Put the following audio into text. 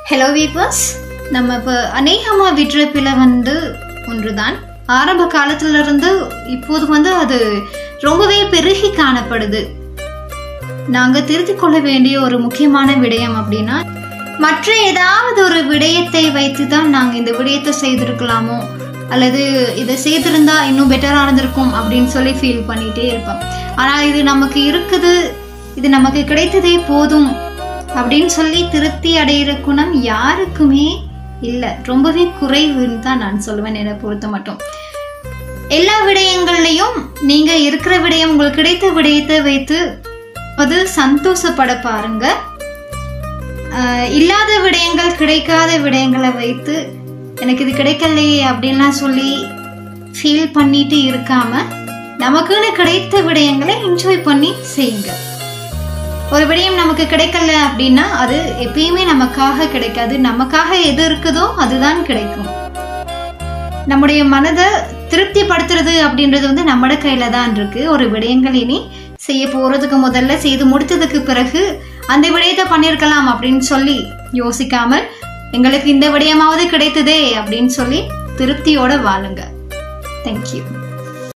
hello வீப்பர்ஸ் நம்ம இப்போ அநேகமாக விடுற பிழை வந்து ஒன்றுதான் ஆரம்ப காலத்துல இருந்து இப்போது வந்து அது ரொம்பவே பெருகி காணப்படுது நாங்கள் திருத்திக் கொள்ள வேண்டிய ஒரு முக்கியமான விடயம் அப்படின்னா மற்ற ஏதாவது ஒரு விடயத்தை வைத்து தான் நாங்கள் இந்த விடயத்தை செய்திருக்கலாமோ அல்லது இதை செய்திருந்தா இன்னும் பெட்டராக இருந்திருக்கும் அப்படின்னு சொல்லி ஃபீல் பண்ணிகிட்டே இருப்போம் ஆனால் இது நமக்கு இருக்குது இது நமக்கு கிடைத்ததே போதும் அப்படின்னு சொல்லி திருப்தி அடைகிற குணம் யாருக்குமே இல்லை ரொம்பவே குறைவுன்னு தான் நான் சொல்லுவேன் என்னை பொறுத்த மட்டும் எல்லா விடயங்கள்லையும் நீங்க இருக்கிற விடயம் உங்களுக்கு கிடைத்த விடயத்தை வைத்து அது சந்தோஷப்பட பாருங்க ஆஹ் இல்லாத விடயங்கள் கிடைக்காத விடயங்களை வைத்து எனக்கு இது கிடைக்கலையே அப்படின்லாம் சொல்லி ஃபீல் பண்ணிட்டு இருக்காம நமக்குன்னு கிடைத்த விடயங்களை என்ஜாய் பண்ணி செய்யுங்க ஒரு விடயம் நமக்கு கிடைக்கல அப்படின்னா அது எப்பயுமே நமக்காக கிடைக்காது நமக்காக எது இருக்குதோ அதுதான் கிடைக்கும் நம்முடைய மனதை திருப்திப்படுத்துறது அப்படின்றது வந்து நம்மட கையில தான் இருக்கு ஒரு விடயங்கள் இனி செய்ய போறதுக்கு முதல்ல செய்து முடித்ததுக்கு பிறகு அந்த விடயத்தை பண்ணியிருக்கலாம் அப்படின்னு சொல்லி யோசிக்காமல் எங்களுக்கு இந்த விடயமாவது கிடைத்ததே அப்படின்னு சொல்லி திருப்தியோட வாழுங்க தேங்க்யூ